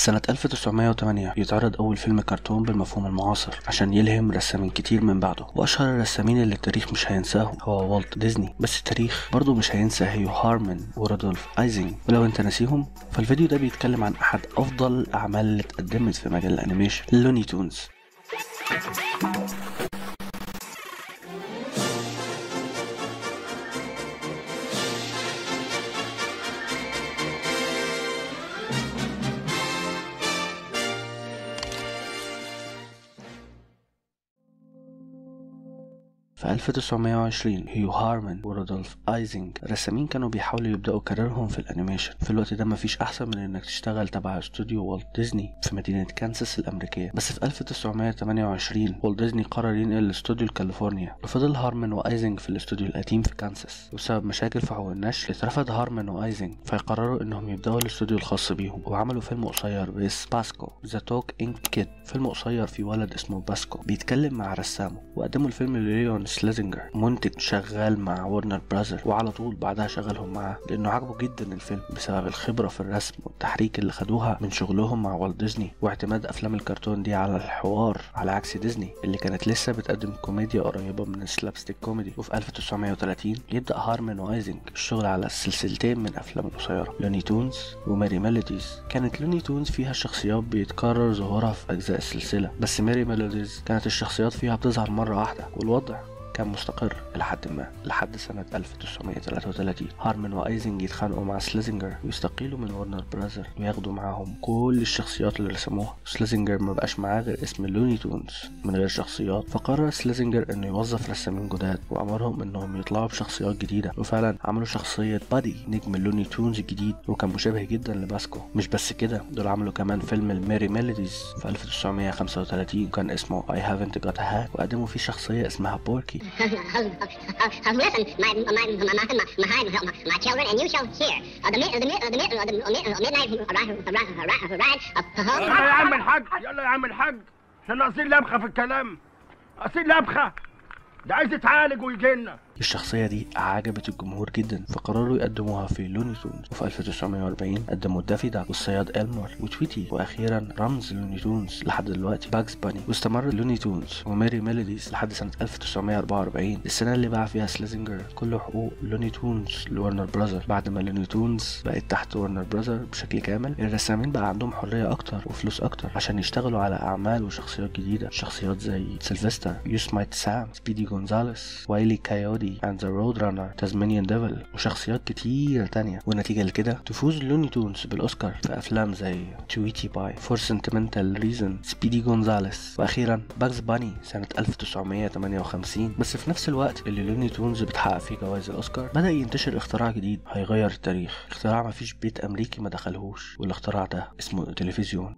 سنة 1908 يتعرض أول فيلم كرتون بالمفهوم المعاصر عشان يلهم رسامين كتير من بعده وأشهر الرسامين اللي التاريخ مش هينساهم هو والت ديزني بس التاريخ برضه مش هينسى هيو هارمن ورودولف ايزنج ولو انت ناسيهم فالفيديو ده بيتكلم عن أحد أفضل الأعمال اللي اتقدمت في مجال الأنيميشن لوني تونز في 1920 هيو هارمان ورودولف ايزنج رسامين كانوا بيحاولوا يبدأوا كاريرهم في الانيميشن في الوقت ده مفيش احسن من انك تشتغل تبع استوديو والت ديزني في مدينة كانساس الامريكية بس في 1928 والت ديزني قرر ينقل الاستوديو لكاليفورنيا وفضل هارمان وايزنج في الاستوديو القديم في كانساس وبسبب مشاكل في حقوق النشر اترفض هارمان وايزنج فيقرروا انهم يبدأوا الاستوديو الخاص بيهم وعملوا فيلم قصير باسم باسكو ذا توك انك كيد فيلم قصير في ولد اسمه باسكو بيتكلم مع رسامه وقدموا الفيلم لليون سليزنجر منتج شغال مع ورنر براذر وعلى طول بعدها شغلهم معاه لانه عجبه جدا الفيلم بسبب الخبره في الرسم والتحريك اللي خدوها من شغلهم مع والت ديزني واعتماد افلام الكرتون دي على الحوار على عكس ديزني اللي كانت لسه بتقدم كوميديا قريبه من السلابستيك كوميدي وفي 1930 يبدا هارمان وايزنج الشغل على سلسلتين من افلام القصيره لوني تونز وماري ميلوديز كانت لوني تونز فيها الشخصيات بيتكرر ظهورها في اجزاء السلسله بس ماري ميلوديز كانت الشخصيات فيها بتظهر مره واحده والوضع كان مستقر لحد ما لحد سنة 1933 هارمن وايزنج يتخانقوا مع سليزنجر ويستقيلوا من ورنر براذر وياخدوا معاهم كل الشخصيات اللي رسموها سليزنجر ما بقاش معاه غير اسم لوني تونز من غير شخصيات فقرر سليزنجر انه يوظف رسامين جداد وامرهم انهم يطلعوا بشخصيات جديدة وفعلا عملوا شخصية بادي نجم لوني تونز الجديد وكان مشابه جدا لباسكو مش بس كده دول عملوا كمان فيلم الميري ميلوديز في 1935 وكان اسمه I haven't got a hat وقدموا فيه شخصية اسمها بوركي Listen, my, my, my, my, my, my, my, my children, and you shall hear uh, the, mid, the, mid, the, mid, the, mid, the midnight ride, ride, ride, ride, يلا يا عم الحاج يلا يا عم الحاج احنا ناقصين لبخه في الكلام ناقصين لبخه ده عايز يتعالج ويجي لنا الشخصية دي عجبت الجمهور جدا فقرروا يقدموها في لوني تونز وفي 1940 قدموا دافي داك والصياد إلمر وتويتي وأخيرا رمز لوني تونز لحد دلوقتي باكس باني واستمر لوني تونز وماري ميلوديز لحد سنة 1944 السنة اللي باع فيها سليزنجر كل حقوق لوني تونز لورنر براذر بعد ما لوني تونز بقت تحت ورنر براذر بشكل كامل الرسامين بقى عندهم حرية أكتر وفلوس أكتر عشان يشتغلوا على أعمال وشخصيات جديدة شخصيات زي سيلفستر يوسمايت سام سبيدي جونزاليس وايلي كايودي and the Roadrunner Tasmanian Devil وشخصيات كتير تانية والنتيجة لكده تفوز لوني تونز بالأوسكار في أفلام زي تويتي باي فور سنتيمنتال ريزن سبيدي جونزاليس وأخيرا باكس باني سنة 1958 بس في نفس الوقت اللي لوني تونز بتحقق فيه جوائز الأوسكار بدأ ينتشر اختراع جديد هيغير التاريخ اختراع مفيش بيت أمريكي ما دخلهوش والاختراع ده اسمه التلفزيون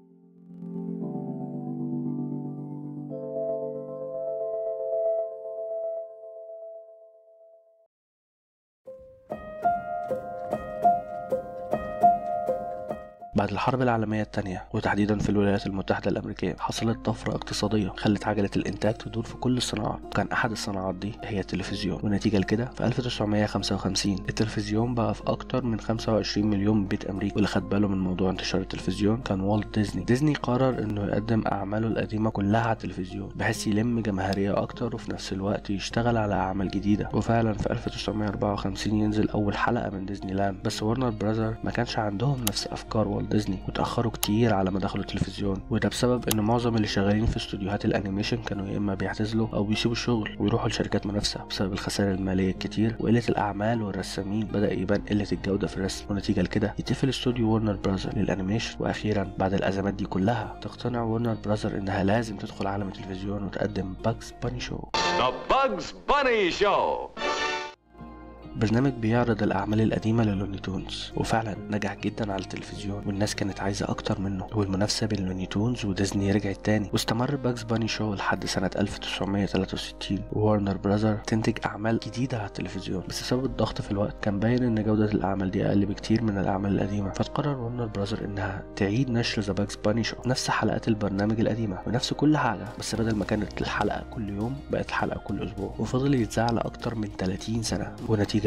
بعد الحرب العالمية الثانية وتحديدا في الولايات المتحدة الأمريكية حصلت طفرة اقتصادية خلت عجلة الإنتاج تدور في كل الصناعات وكان أحد الصناعات دي هي التلفزيون والنتيجة لكده في 1955 التلفزيون بقى في أكتر من 25 مليون بيت أمريكي واللي خد باله من موضوع انتشار التلفزيون كان والت ديزني ديزني قرر إنه يقدم أعماله القديمة كلها على التلفزيون بحيث يلم جماهيرية أكتر وفي نفس الوقت يشتغل على أعمال جديدة وفعلا في 1954 ينزل أول حلقة من ديزني لاند بس ورنر براذر ما كانش عندهم نفس أفكار والت ديزني وتأخروا كتير على ما دخلوا التلفزيون وده بسبب ان معظم اللي شغالين في استوديوهات الانيميشن كانوا يا اما بيعتزلوا او بيسيبوا الشغل ويروحوا لشركات منافسة بسبب الخسائر المالية الكتير وقلة الاعمال والرسامين بدأ يبان قلة الجودة في الرسم ونتيجة لكده يتقفل استوديو ورنر براذر للانيميشن واخيرا بعد الازمات دي كلها تقتنع ورنر براذر انها لازم تدخل عالم التلفزيون وتقدم باكس باني شو The Bugs Bunny Show. برنامج بيعرض الأعمال القديمة للوني تونز وفعلا نجح جدا على التلفزيون والناس كانت عايزة أكتر منه والمنافسة بين لوني تونز وديزني رجعت تاني واستمر باكس باني شو لحد سنة 1963 وورنر براذر تنتج أعمال جديدة على التلفزيون بس بسبب الضغط في الوقت كان باين إن جودة الأعمال دي أقل بكتير من الأعمال القديمة فتقرر ورنر براذر إنها تعيد نشر ذا باكس باني شو نفس حلقات البرنامج القديمة ونفس كل حاجة بس بدل ما كانت الحلقة كل يوم بقت الحلقة كل أسبوع وفضل يتذاع لأكتر من 30 سنة ونتيجة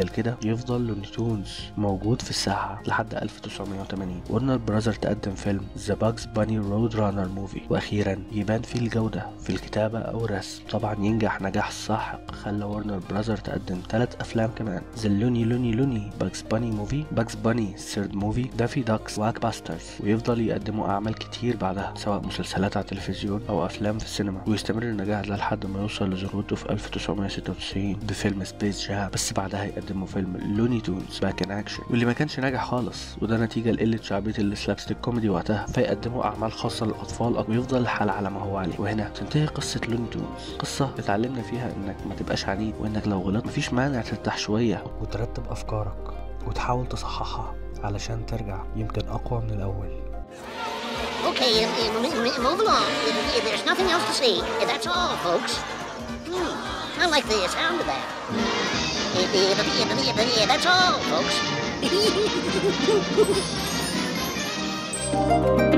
ونتيجة لكده يفضل لوني تونز موجود في الساحة لحد 1980 ورنر براذر تقدم فيلم ذا باجز باني رود رانر موفي واخيرا يبان فيه الجودة في الكتابة او الرسم طبعا ينجح نجاح ساحق خلى ورنر براذر تقدم ثلاث افلام كمان ذا لوني لوني لوني باجز باني موفي باجز باني ثيرد موفي دافي داكس واك باسترز ويفضل يقدموا اعمال كتير بعدها سواء مسلسلات على التلفزيون او افلام في السينما ويستمر النجاح ده لحد ما يوصل لذروته في 1996 بفيلم سبيس جام بس بعدها يقدموا فيلم لوني تونز باك ان اكشن واللي ما كانش ناجح خالص وده نتيجه لقله شعبيه السلابستيك كوميدي وقتها فيقدموا اعمال خاصه للاطفال ويفضل الحال على ما هو عليه وهنا تنتهي قصه لوني تونز قصه اتعلمنا فيها انك ما تبقاش عنيد وانك لو غلطت مفيش مانع ترتاح شويه وترتب افكارك وتحاول تصححها علشان ترجع يمكن اقوى من الاول Okay, um, um, um, move along. Uh, There's nothing else to see. Uh, That's all, folks. Hmm, I like the sound of that. Uh, uh, That's all, folks.